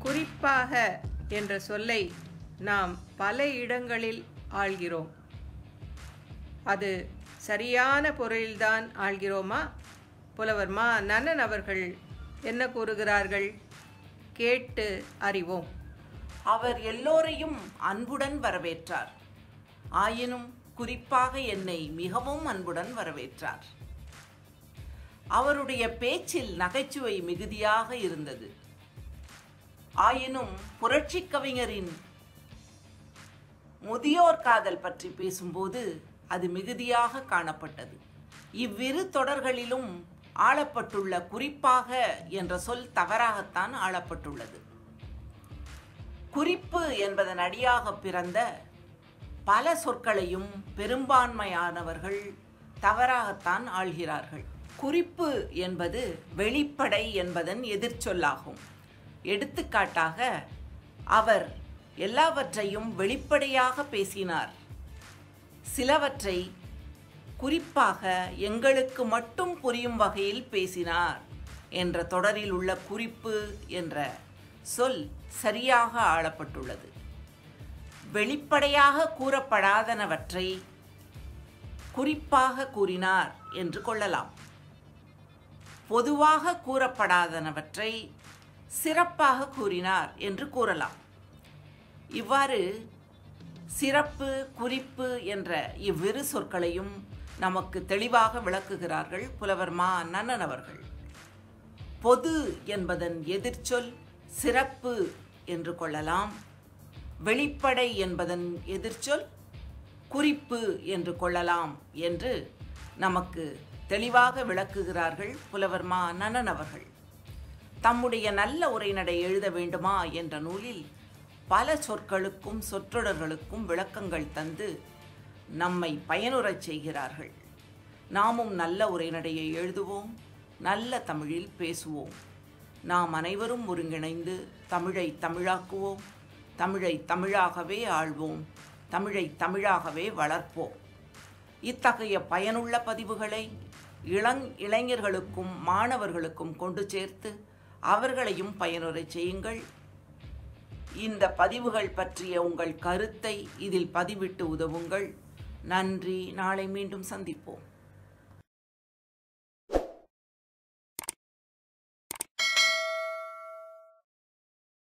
குறிப்பாக என்ற சொல்லை நாம் பல இடங்களில் ஆள்கிறோம் அது சரியான பொருளில்தான் ஆள்கிறோமா புலவர் மா நன்னன் அவர்கள் என்ன கூறுகிறார்கள் கேட்டு அறிவோம் அவர் எல்லோரையும் அன்புடன் வரவேற்றார் ஆயினும் குறிப்பாக என்னை மிகவும் அன்புடன் வரவேற்றார் அவருடைய பேச்சில் நகைச்சுவை மிகுதியாக இருந்தது ஆயினும் புரட்சிக் கவிஞரின் முதியோர் காதல் பற்றி பேசும்போது அது மிகுதியாக காணப்பட்டது இவ்விரு தொடர்களிலும் ஆளப்பட்டுள்ள குறிப்பாக என்ற சொல் தவறாகத்தான் ஆளப்பட்டுள்ளது குறிப்பு என்பதன் அடியாக பிறந்த பல சொற்களையும் பெரும்பான்மையானவர்கள் தவறாகத்தான் ஆள்கிறார்கள் குறிப்பு என்பது வெளிப்படை என்பதன் எதிர்ச்சொல்லாகும் எடுத்துக்காட்டாக அவர் எல்லாவற்றையும் வெளிப்படையாக பேசினார் சிலவற்றை குறிப்பாக எங்களுக்கு மட்டும் புரியும் வகையில் பேசினார் என்ற தொடரில் உள்ள குறிப்பு என்ற சொல் சரியாக ஆளப்பட்டுள்ளது வெளிப்படையாக கூறப்படாதனவற்றை குறிப்பாக கூறினார் என்று கொள்ளலாம் பொதுவாக கூறப்படாதனவற்றை சிறப்பாக கூறினார் என்று கூறலாம் இவ்வாறு சிறப்பு குறிப்பு என்ற இவ்விரு சொற்களையும் நமக்கு தெளிவாக விளக்குகிறார்கள் புலவர் மா நன்னன் அவர்கள் பொது என்பதன் எதிர்ச்சொல் சிறப்பு என்று கொள்ளலாம் வெளிப்படை என்பதன் எதிர்ச்சொல் குறிப்பு என்று கொள்ளலாம் என்று நமக்கு தெளிவாக விளக்குகிறார்கள் புலவர் மா நன்னன் அவர்கள் தம்முடைய நல்ல உரைநடை எழுத வேண்டுமா என்ற நூலில் பல சொற்களுக்கும் சொற்றொடர்களுக்கும் விளக்கங்கள் தந்து நம்மை பயனுறச் செய்கிறார்கள் நாமும் நல்ல உரைநடையை எழுதுவோம் நல்ல தமிழில் பேசுவோம் நாம் அனைவரும் ஒருங்கிணைந்து தமிழை தமிழாக்குவோம் தமிழை தமிழாகவே ஆள்வோம் தமிழை தமிழாகவே வளர்ப்போம் இத்தகைய பயனுள்ள பதிவுகளை இளங் இளைஞர்களுக்கும் மாணவர்களுக்கும் கொண்டு சேர்த்து அவர்களையும் பயனுறச் செய்யுங்கள் இந்த பதிவுகள் பற்றிய உங்கள் கருத்தை இதில் பதிவிட்டு உதவுங்கள் நன்றி நாளை மீண்டும் சந்திப்போம்